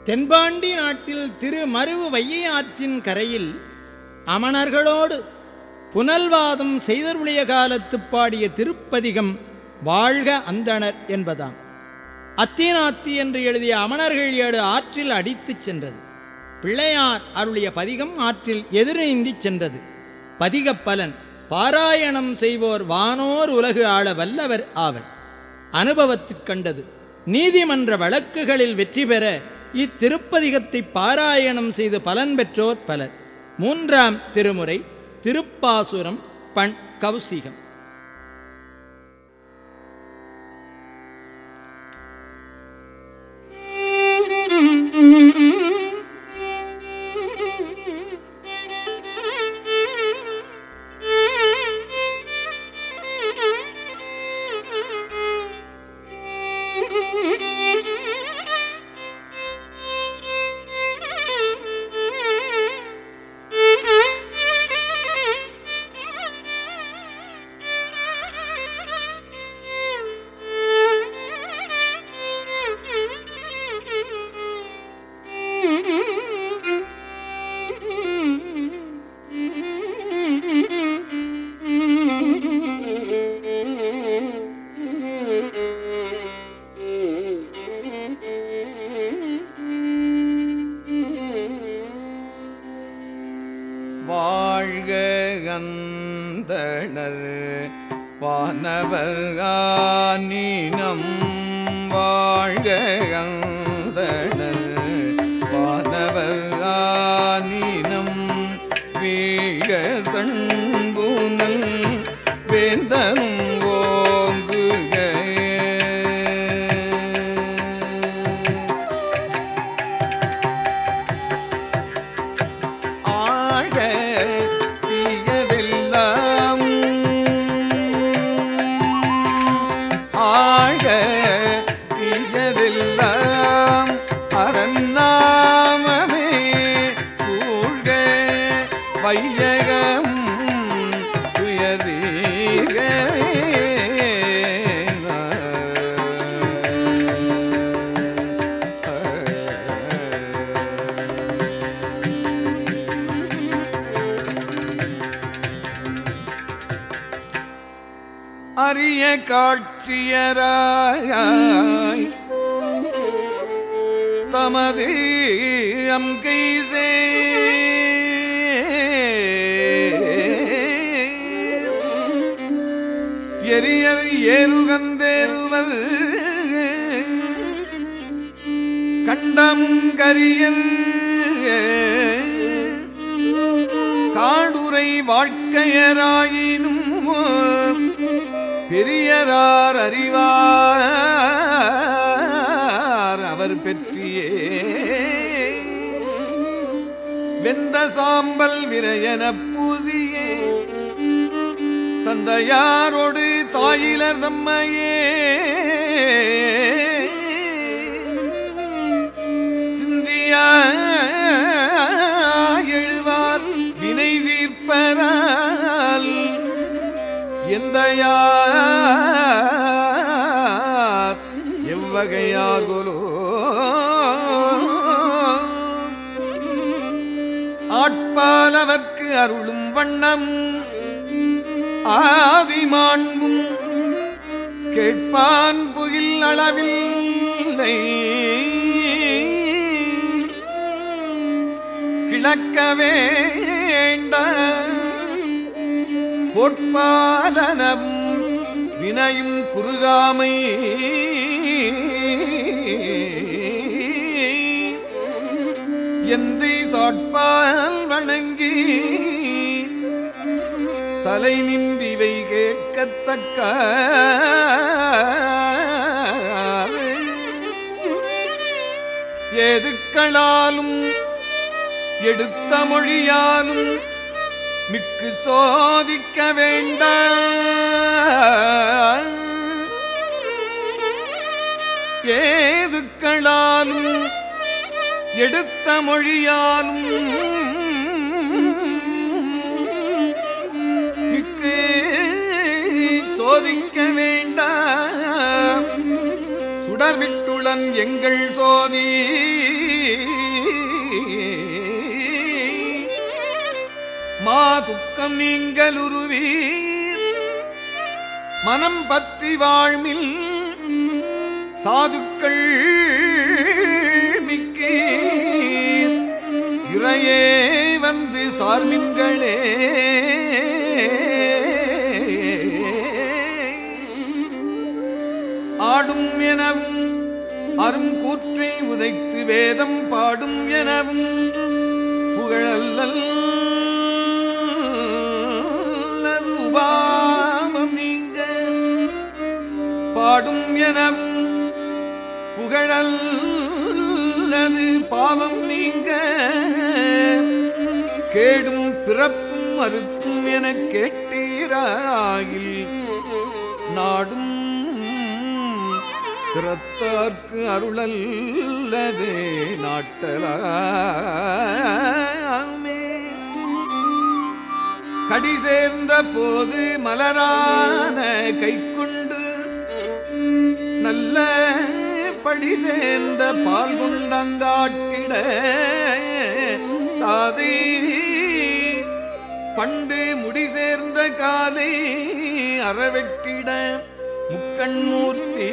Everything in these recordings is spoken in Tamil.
தென்பாண்டி நாட்டில் திரு மருவு வையை ஆற்றின் கரையில் அமணர்களோடு புனல்வாதம் செய்தருடைய காலத்துப் பாடிய திருப்பதிகம் வாழ்க அந்தணர் என்பதாம் அத்தினாத்தி என்று எழுதிய அமணர்கள் ஏடு ஆற்றில் அடித்துச் சென்றது பிள்ளையார் அருளிய பதிகம் ஆற்றில் எதிரீந்திச் சென்றது பதிகப் பலன் பாராயணம் செய்வோர் வானோர் உலகு ஆள வல்லவர் ஆவர் அனுபவத்திற் கண்டது நீதிமன்ற வழக்குகளில் வெற்றி பெற இத்திருப்பதிகத்தை பாராயணம் செய்து பலன் பெற்றோர் பலர் மூன்றாம் திருமுறை திருப்பாசுரம் பண் கௌசிகம் வாழ்க அந்தணர் வானவர் ஆனினம் வாழ்க அந்தணர் வானவர் ஆனினம் வீழ தன்புனல் வேந்தனும் ஓங்குக ஆழ தீயதெல்லாம் ஆழ தீயதெல்லாம் அரண்ணாமமே சூழ்க வையகம் அரிய காட்சியராய் தமது அம்கை எரியர் ஏறுகந்தேறுவர் கண்டம் கரியல் காடுரை வாழ்க்கையராயினும் பெரியரார் அறிவார் அவர் பெற்றியே வெந்த சாம்பல் விரையன பூசியே தந்தையாரோடு தாயிலர் தம்மையே சிந்தியா எழுவார் வினை தீர்ப்பரால் எந்த யார் எவ்வகையாகுலோ ஆட்பாலவர்க்கு அருளும் வண்ணம் ஆதிமாண்பும் கேட்பான் புகில் அளவில்லை கிழக்க வேண்ட பொற்பாலனவும் வினையும் குறுகாமை எந்தை தாட்பால் வணங்கி தலை நின்றிவை கேட்கத்தக்க எதுக்களாலும் எடுத்த மொழியாலும் மிக்கு சோதிக்க வேண்டாம் ஏதுக்களாலும் எடுத்த மொழியாலும் மிக்கு சோதிக்க வேண்டாம் சுடர்விட்டுளன் எங்கள் சோதி மா துக்கம் நீங்களுருவீர் மனம் பற்றி வாழ்மில் சாதுக்கள் மிக்கீர் இறையே வந்து சார்மின்களே ஆடும் எனவும் அரும் கூற்றை உதைத்து வேதம் பாடும் எனவும் புகழல்லல் உபாமம் நீங்க பாடும் எனவும் புகழல்லது பாவம் நீங்க கேடும் பிறப்பும் அறுக்கும் எனக் கேட்டீராயில் நாடும் திறத்தார்க்கு அருளல்லது நாட்டலாமே கடி சேர்ந்த போது மலரான கைக்குண்டு நல்ல படி சேர்ந்த பால் கொண்டங்காட்டிட தாதை பண்டு முடி சேர்ந்த காலை அறவெட்டிட முக்கண்மூர்த்தி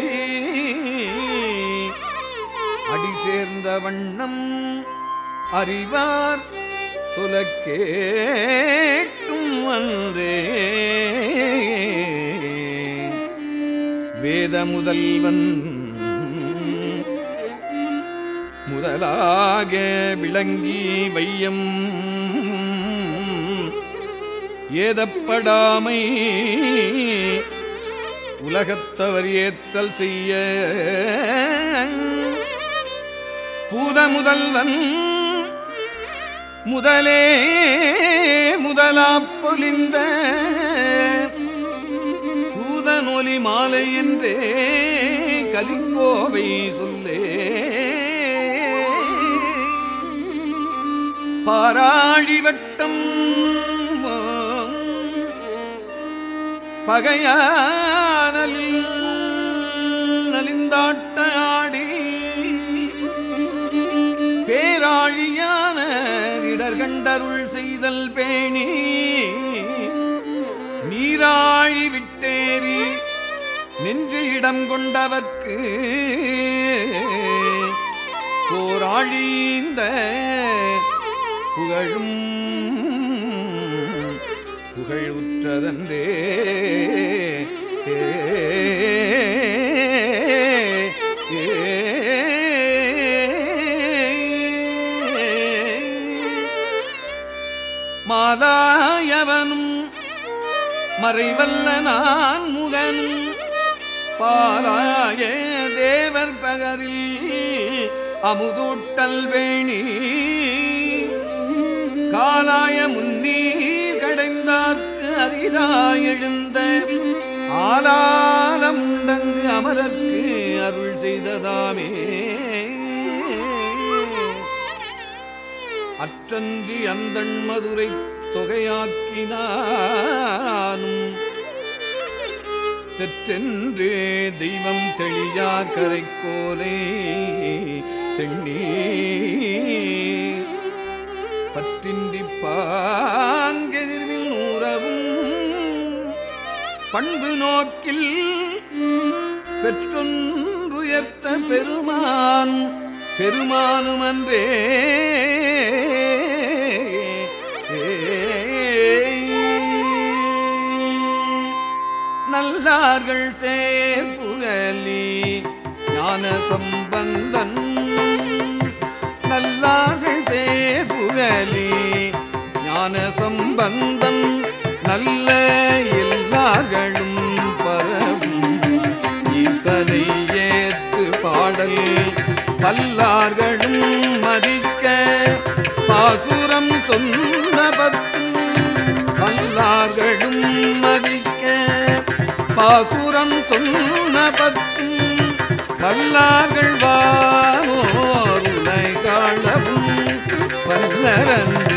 அடி சேர்ந்த வண்ணம் அறிவார் சொல்ல கேட்டும் வந்தே வேத முதல்வன் முதலாக விளங்கி வையம் ஏதப்படாமை உலகத்தவர் ஏத்தல் செய்ய பூத முதல்வன் முதலே முதலா பொலிந்த சூதனொலி மாலை என்றே கலிக்கோவை சொல்லே பாராழி வட்டம் பகையானலில் நலிந்தாட்ட ஆடி பேராழியான இடர்கண்டருள் செய்தல் பேணி நீராழி விட்டேறி நெஞ்சு இடம் கொண்டவர்க்கு போராழிந்த புகழும் புகழ் உற்றதன்றே மாலாயவனும் மறைவல்ல நான் முகனும் பாலாய தேவர் பகரில் அமுதூட்டல் வேணி காலாய முன்னீர் கடைந்தார்க்கு அரிதாய் எழுந்த ஆலாலம் உண்டங்கு அமரர்க்கு அருள் செய்ததாமே அற்றன்றி அந்தண் மதுரை தொகையாக்கினானும் தெற்றென்று தெய்வம் தெளியார் கரைக்கோலை தெண்ணி பற்றின்றி பாங்கெதிர்வில் நூறவும் பண்பு நோக்கில் பெற்றொன்றுயர்த்த பெருமான் பெருமானும் அன்றே நல்லார்கள் சேர்ப்புகலி ஞான சம்பந்தன் நல்லார்கள் சேர்ப்புகலி ஞான சம்பந்தன் நல்ல எல்லார்களும் பரவும் ஈசனை ஏத்து பாடல் பல்லார்களும் மதிக்க பாசுரம் சொன்ன பத்தும் பல்லார்களும் மதிக்க பாசுரம் சொன்ன பத்தும் பல்லார்கள் வானோர் உலை காணவும் பல்லரன்